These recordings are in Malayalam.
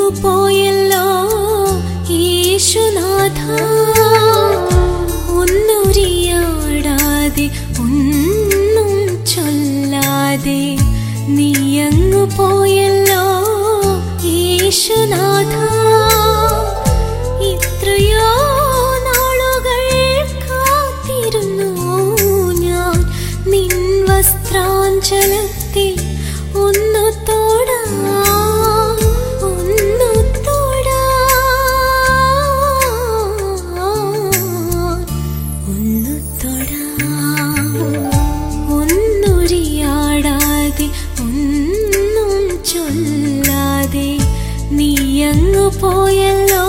അങ്ങു പോയല്ലോ യേശുനാഥ ഒന്നുരിയാടാതെ ഒന്നും ചൊല്ലാതെ നീ അങ്ങു പോയല്ലോ യേശുനാഥ ഇത്രയോ നാളുകൾ കാത്തിരുന്നു ഞാൻ നിൻ വസ്ത്രാഞ്ചലത്തിൽ ഒന്നു തൊടാ ഒന്നു തൊടാ ഒന്നു തൊടാ ഒന്നുരിയാടാതെ ഒന്നും ചൊല്ലാതെ നീ അങ്ങു പോയല്ലോ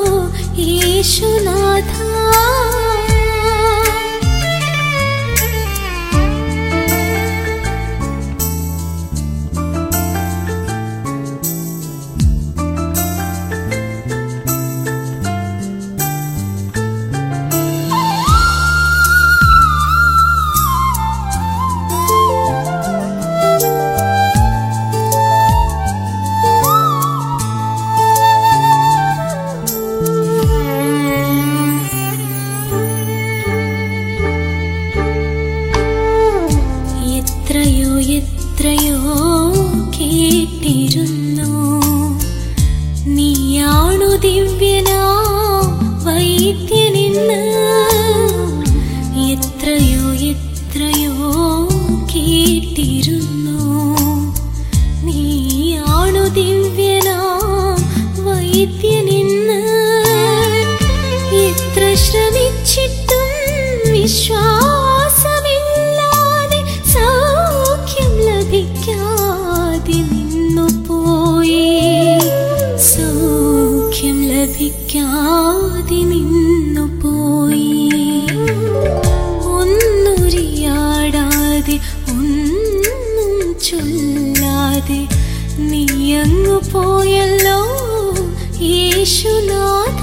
യേശുനാഥ എത്രയോ എത്രയോ കേട്ടിരുന്നു നീയാണു ദിവ്യനാ വൈദ്യനിന്ന് എത്രയോ എത്രയോ കേട്ടിരുന്നു നീയാണു ദിവ്യനാ വൈദ്യനിന്ന് എത്ര ശ്രമിച്ചിട്ടും വിശ്വാസമില്ലാതെ സൗഖ്യം ലഭിക്കാതെ നിന്നു പോയി സൗഖ്യം ലഭിക്കാതെ നിന്നു പോയി ഒന്നുരിയാടാതെ ഒന്നും ചൊല്ലാതെ നീ അങ്ങു പോയല്ലോ യേശുനാഥ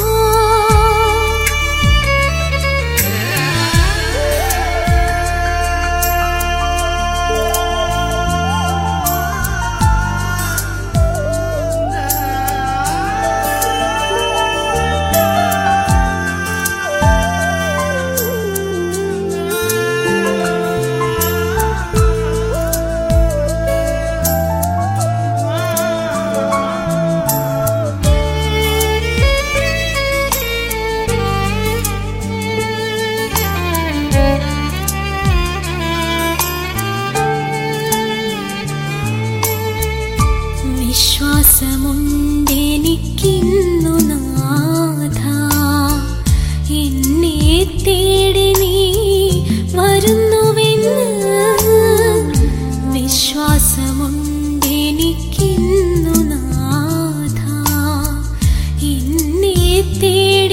വിശ്വാസമുണ്ടെനിക്കിന്നു നാഥ എന്നെ തേടി നീ വരുന്നുവെന്ന് വിശ്വാസമുണ്ടെനിക്കിന്നു നാഥ എന്നെ തേടി